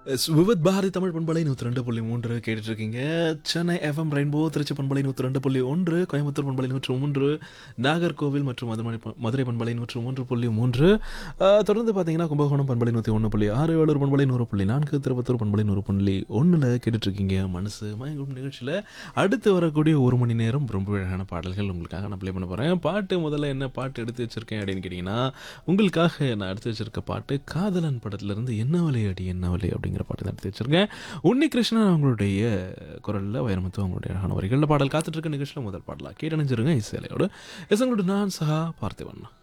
S, Vividh Bharathi Tamil பண்பலை நூற்றி ரெண்டு புள்ளி மூன்று கேட்டுட்டு இருக்கீங்க சென்னை எஃப்எம் ரெயின்போ திருச்சி பண்பலை நூற்றி ரெண்டு புள்ளி ஒன்று கோயம்புத்தூர் பண்பலை நூற்று மூன்று நாகர்கோவில் மற்றும் மதுரை ப- மதுரை பண்பலை நூற்று மூன்று புள்ளி மூன்று ஆஹ், தொடர்ந்து பார்த்தீங்கன்னா கும்பகோணம் பண்பலை நூற்றி ஒன்று புள்ளி ஆறு வேலூர் பண்பலை நூறு புள்ளி நான்கு திருப்பத்தூர் பண்பலை நூறு புள்ளி ஒன்றில் கேட்டுட்டு இருக்கீங்க மனசு மயங்கும் நிகழ்ச்சியில் அடுத்து வரக்கூடிய ஒரு மணி நேரம் ரொம்ப அழகான பாடல்கள் உங்களுக்காக நான் ப்ளே பண்ண போகிறேன் பாட்டு முதல்ல என்ன பாட்டு எடுத்து வச்சிருக்கேன் அப்படின்னு கேட்டிங்கன்னா உங்களுக்காக நான் எடுத்து வச்சிருக்க பாட்டு காதலன் படத்துலேருந்து என்ன வலி அடி என்ன வலி அப்படிங்கிற பாட்டு தான் எடுத்து வச்சிருக்கேன் உன்னி கிருஷ்ணன் அவங்களுடைய குரலில் வைரமுத்து அவங்களுடைய அழகான வரிகளில் பாடல் காத்துட்டு இருக்க நிகழ்ச்சியில் முதல் பாடலாக கேட்டணிஞ்சிருங்க இசையிலையோடு எஸ் உங்களோட நான் சஹா பார்த்திவன்